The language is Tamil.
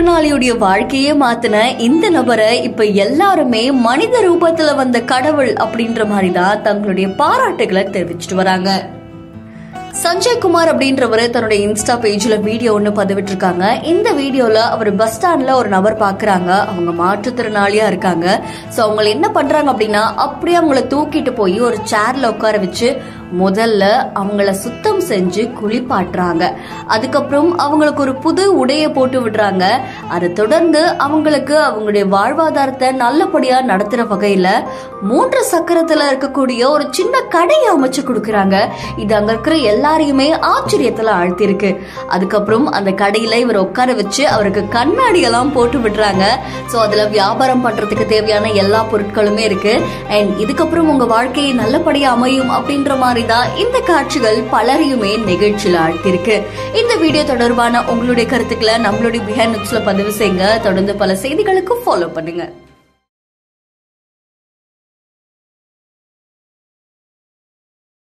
மாற்றுத்திறனாளியுடைய வாழ்க்கையே மாத்தின இந்த நபரை இப்ப எல்லாருமே மனித ரூபத்துல வந்த கடவுள் அப்படின்ற மாதிரி தான் தங்களுடைய பாராட்டுகளை தெரிவிச்சிட்டு வராங்க சஞ்சய் குமார் அப்படின்றவர் தன்னுடைய இன்ஸ்டா பேஜ்ல வீடியோ ஒன்று பதிவிட்டிருக்காங்க இந்த வீடியோல அவர் பஸ் ஸ்டாண்ட்ல ஒரு நபர் பாக்குறாங்க அவங்க மாற்றுத்திறனாளியா இருக்காங்க ஸோ அவங்க என்ன பண்றாங்க அப்படின்னா அப்படியே அவங்கள தூக்கிட்டு போய் ஒரு சேர்ல உட்கார வச்சு முதல்ல அவங்கள சுத்தம் செஞ்சு குளிப்பாட்டுறாங்க அதுக்கப்புறம் அவங்களுக்கு ஒரு புது உடைய போட்டு விடுறாங்க அதை தொடர்ந்து அவங்களுக்கு அவங்களுடைய வாழ்வாதாரத்தை நல்லபடியா நடத்துற வகையில மூன்று சக்கரத்துல இருக்கக்கூடிய ஒரு சின்ன கடையை அமைச்சு கொடுக்கறாங்க இது அங்க இருக்கிற எல்லாரையுமே ஆச்சரியத்துல ஆழ்த்திருக்கு அதுக்கப்புறம் அந்த கடையில இவர் உட்கார வச்சு அவருக்கு கண்ணாடி எல்லாம் போட்டு விடுறாங்க சோ அதுல வியாபாரம் பண்றதுக்கு தேவையான எல்லா பொருட்களுமே இருக்கு அண்ட் இதுக்கப்புறம் உங்க வாழ்க்கையை நல்லபடியா அமையும் அப்படின்ற மாதிரி தான் இந்த காட்சிகள் பலரையுமே நிகழ்ச்சியில் ஆழ்த்திருக்கு இந்த வீடியோ தொடர்பான உங்களுடைய கருத்துக்களை நம்மளுடைய பிஹேண்ட் பதிவு செய்யுங்க தொடர்ந்து பல செய்திகளுக்கு ஃபாலோ பண்ணுங்க